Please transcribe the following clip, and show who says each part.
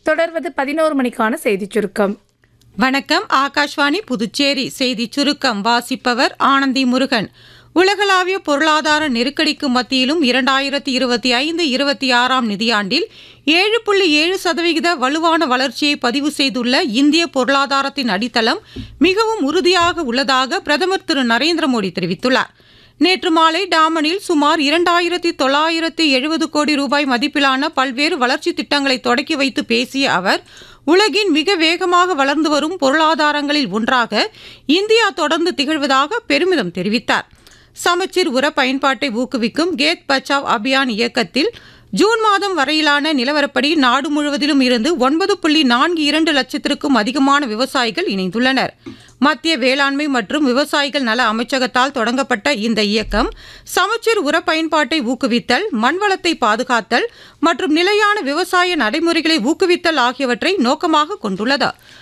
Speaker 1: தொடர்வது பதினோரு மணிக்கான செய்திச் சுருக்கம்
Speaker 2: வணக்கம் ஆகாஷ்வாணி புதுச்சேரி செய்தி சுருக்கம் வாசிப்பவர் ஆனந்தி முருகன் உலகளாவிய பொருளாதார நெருக்கடிக்கு மத்தியிலும் இரண்டாயிரத்தி இருபத்தி ஐந்து இருபத்தி ஆறாம் நிதியாண்டில் ஏழு புள்ளி ஏழு சதவிகித வலுவான வளர்ச்சியை பதிவு செய்துள்ள இந்திய பொருளாதாரத்தின் அடித்தளம் மிகவும் உறுதியாக உள்ளதாக பிரதமர் திரு நரேந்திர மோடி தெரிவித்துள்ளார் நேற்று மாலை டாமனில் சுமார் இரண்டாயிரத்தி தொள்ளாயிரத்தி எழுபது கோடி ரூபாய் மதிப்பிலான பல்வேறு வளர்ச்சி திட்டங்களை தொடக்கி வைத்து பேசிய அவர் உலகின் மிக வேகமாக வளர்ந்து வரும் பொருளாதாரங்களில் ஒன்றாக இந்தியா தொடர்ந்து திகழ்வதாக பெருமிதம் தெரிவித்தார் சமச்சீர் உர பயன்பாட்டை ஊக்குவிக்கும் கேத் பச்சாவ் அபியான் இயக்கத்தில் ஜூன் மாதம் வரையிலான நிலவரப்படி நாடு முழுவதிலும் இருந்து ஒன்பது புள்ளி நான்கு இரண்டு லட்சத்திற்கும் அதிகமான விவசாயிகள் இணைந்துள்ளனர் மத்திய வேளாண்மை மற்றும் விவசாயிகள் நல அமைச்சகத்தால் தொடங்கப்பட்ட இந்த இயக்கம் சமச்சீர் உர பயன்பாட்டை ஊக்குவித்தல் மண்வளத்தை பாதுகாத்தல் மற்றும் நிலையான விவசாய நடைமுறைகளை ஊக்குவித்தல் ஆகியவற்றை நோக்கமாக கொண்டுள்ளது